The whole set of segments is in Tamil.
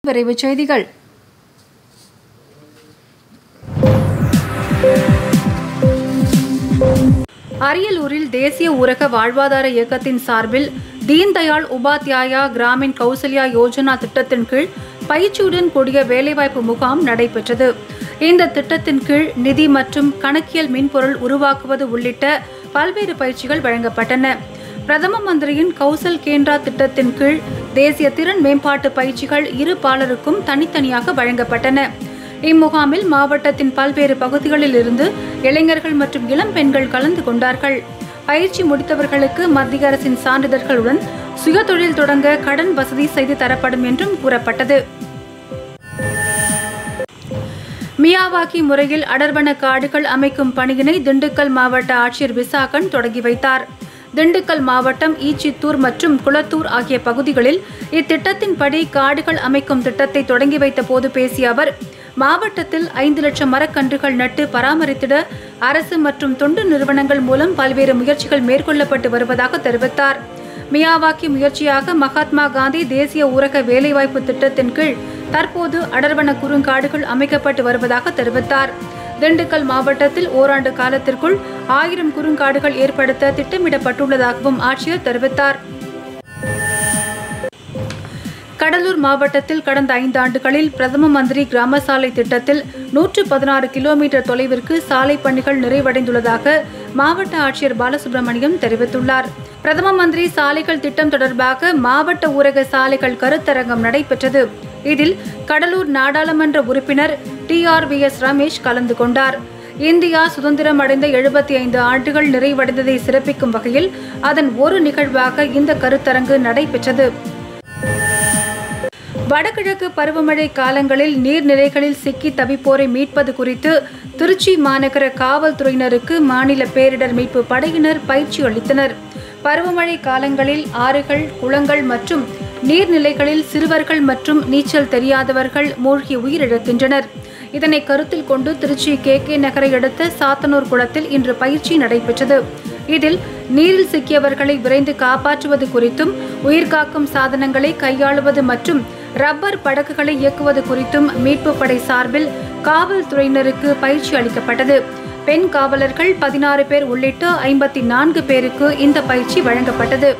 விரைவுச் செய்திகள் அரியலூரில் தேசிய ஊரக வாழ்வாதார இயக்கத்தின் சார்பில் தீன்தயாள் உபாத்யாயா கிராமின் கௌசல்யா யோஜனா திட்டத்தின் கீழ் பயிற்சியுடன் கூடிய வேலைவாய்ப்பு முகாம் நடைபெற்றது இந்த திட்டத்தின் கீழ் நிதி மற்றும் கணக்கியல் மென்பொருள் உருவாக்குவது உள்ளிட்ட பல்வேறு பயிற்சிகள் வழங்கப்பட்டன பிரதம மந்திரியின் கௌசல் கேந்திரா திட்டத்தின் கீழ் தேசிய திறன் மேம்பாட்டு பயிற்சிகள் இரு பாலருக்கும் தனித்தனியாக வழங்கப்பட்டன இம்முகாமில் மாவட்டத்தின் பல்வேறு பகுதிகளில் இருந்து இளைஞர்கள் மற்றும் இளம் பெண்கள் கலந்து கொண்டார்கள் பயிற்சி முடித்தவர்களுக்கு மத்திய அரசின் சான்றிதழ்களுடன் சுயதொழில் தொடங்க கடன் வசதி செய்து தரப்படும் என்றும் கூறப்பட்டது மியாவாக்கி முறையில் அடர்வன காடுகள் அமைக்கும் பணியினை திண்டுக்கல் மாவட்ட ஆட்சியர் விசாகன் தொடங்கி வைத்தார் திண்டுக்கல் மாவட்டம் ஈச்சித்தூர் மற்றும் குளத்தூர் ஆகிய பகுதிகளில் இத்திட்டத்தின்படி காடுகள் அமைக்கும் திட்டத்தை தொடங்கி வைத்த போது பேசிய அவர் மாவட்டத்தில் ஐந்து லட்சம் மரக்கன்றுகள் நட்டு பராமரித்திட அரசு மற்றும் தொண்டு நிறுவனங்கள் மூலம் பல்வேறு முயற்சிகள் மேற்கொள்ளப்பட்டு வருவதாக தெரிவித்தார் மியாவாக்கி முயற்சியாக மகாத்மா காந்தி தேசிய ஊரக வேலைவாய்ப்பு திட்டத்தின் கீழ் தற்போது அடர்வன குறுங்காடுகள் அமைக்கப்பட்டு வருவதாக தெரிவித்தார் திண்டுக்கல் மாவட்டத்தில் ஓராண்டு காலத்திற்குள் ஆயிரம் குறுங்காடுகள் ஏற்படுத்த திட்டமிடப்பட்டுள்ளதாகவும் ஆட்சியர் தெரிவித்தார் கடலூர் மாவட்டத்தில் கடந்த ஐந்தாண்டுகளில் பிரதம மந்திரி கிராம சாலை திட்டத்தில் நூற்று பதினாறு கிலோமீட்டர் தொலைவிற்கு சாலை பணிகள் நிறைவடைந்துள்ளதாக மாவட்ட ஆட்சியர் பாலசுப்ரமணியம் தெரிவித்துள்ளார் பிரதம மந்திரி சாலைகள் திட்டம் தொடர்பாக மாவட்ட ஊரக சாலைகள் கருத்தரங்கம் நடைபெற்றது இதில் கடலூர் நாடாளுமன்ற உறுப்பினர் T R V S Ramesh கலந்து கொண்டார் இந்தியா சுதந்திரம் அடைந்த எழுபத்தி ஐந்து ஆண்டுகள் நிறைவடைந்ததை சிறப்பிக்கும் வகையில் அதன் ஒரு நிகழ்வாக இந்த கருத்தரங்கு நடைபெற்றது வடகிழக்கு பருவமழை காலங்களில் நீர்நிலைகளில் சிக்கி தவிப்போரை மீட்பது குறித்து திருச்சி மாநகர காவல்துறையினருக்கு மாநில பேரிடர் மீட்பு படையினர் பயிற்சி அளித்தனர் பருவமழை காலங்களில் ஆறுகள் குளங்கள் மற்றும் நீர்நிலைகளில் சிறுவர்கள் மற்றும் நீச்சல் தெரியாதவர்கள் மூழ்கி உயிரிழக்கின்றனர் இதனை கருத்தில் கொண்டு திருச்சி கே கே நகரை அடுத்த சாத்தனூர் குளத்தில் இன்று பயிற்சி நடைபெற்றது இதில் நீரில் சிக்கியவர்களை விரைந்து காப்பாற்றுவது குறித்தும் உயிர்காக்கும் சாதனங்களை கையாளுவது மற்றும் ரப்பர் படகுகளை இயக்குவது குறித்தும் மீட்பு படை சார்பில் காவல்துறையினருக்கு பயிற்சி அளிக்கப்பட்டது பெண் காவலர்கள் பதினாறு பேர் உள்ளிட்ட ஐம்பத்தி நான்கு பேருக்கு இந்த பயிற்சி வழங்கப்பட்டது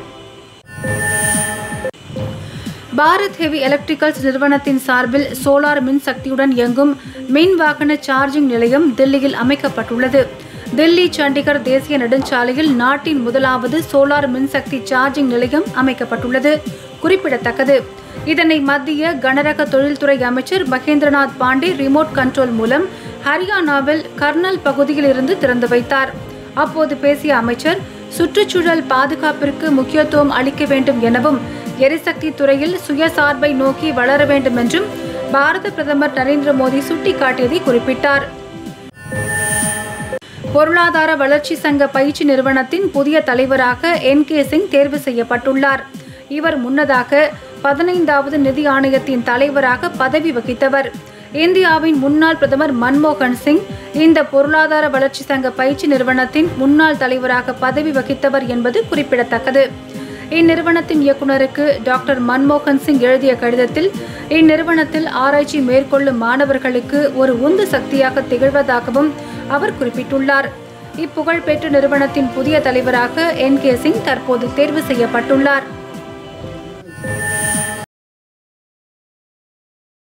பாரத் ஹெவி எலக்ட்ரிக்கல்ஸ் நிறுவனத்தின் சார்பில் சோலார் மின் சக்தியுடன் இயங்கும் மின் வாகன சார்ஜிங் நிலையம் தில்லியில் அமைக்கப்பட்டுள்ளது தில்லி சண்டிகர் தேசிய நெடுஞ்சாலையில் நாட்டின் முதலாவது சோலார் மின்சக்தி சார்ஜிங் நிலையம் அமைக்கப்பட்டுள்ளது குறிப்பிடத்தக்கது இதனை மத்திய கனரக தொழில்துறை அமைச்சர் மகேந்திரநாத் பாண்டே ரிமோட் கண்ட்ரோல் மூலம் ஹரியானாவில் கர்னல் பகுதியில் இருந்து திறந்து வைத்தார் அப்போது பேசிய அமைச்சர் சுற்றுச்சூழல் பாதுகாப்பிற்கு முக்கியத்துவம் அளிக்க வேண்டும் எனவும் எரிசக்தி துறையில் சுயசார்பை நோக்கி வளர வேண்டும் என்றும் பாரத பிரதமர் நரேந்திர மோடி சுட்டிக்காட்டியதை குறிப்பிட்டார் பொருளாதார வளர்ச்சி சங்க பயிற்சி நிறுவனத்தின் புதிய தலைவராக என் கே சிங் தேர்வு செய்யப்பட்டுள்ளார் இவர் முன்னதாக பதினைந்தாவது நிதி ஆணையத்தின் தலைவராக பதவி வகித்தவர் இந்தியாவின் முன்னாள் பிரதமர் மன்மோகன் சிங் இந்த பொருளாதார வளர்ச்சி சங்க பயிற்சி நிறுவனத்தின் முன்னாள் தலைவராக பதவி வகித்தவர் என்பது குறிப்பிடத்தக்கது இந்நிறுவனத்தின் இயக்குநருக்கு டாக்டர் மன்மோகன் சிங் எழுதிய கடிதத்தில் இந்நிறுவனத்தில் ஆராய்ச்சி மேற்கொள்ளும் மாணவர்களுக்கு ஒரு உந்து சக்தியாக திகழ்வதாகவும் அவர் குறிப்பிட்டுள்ளார் இப்புகழ்பெற்ற நிறுவனத்தின் புதிய தலைவராக என் கே சிங் தற்போது தேர்வு செய்யப்பட்டுள்ளார்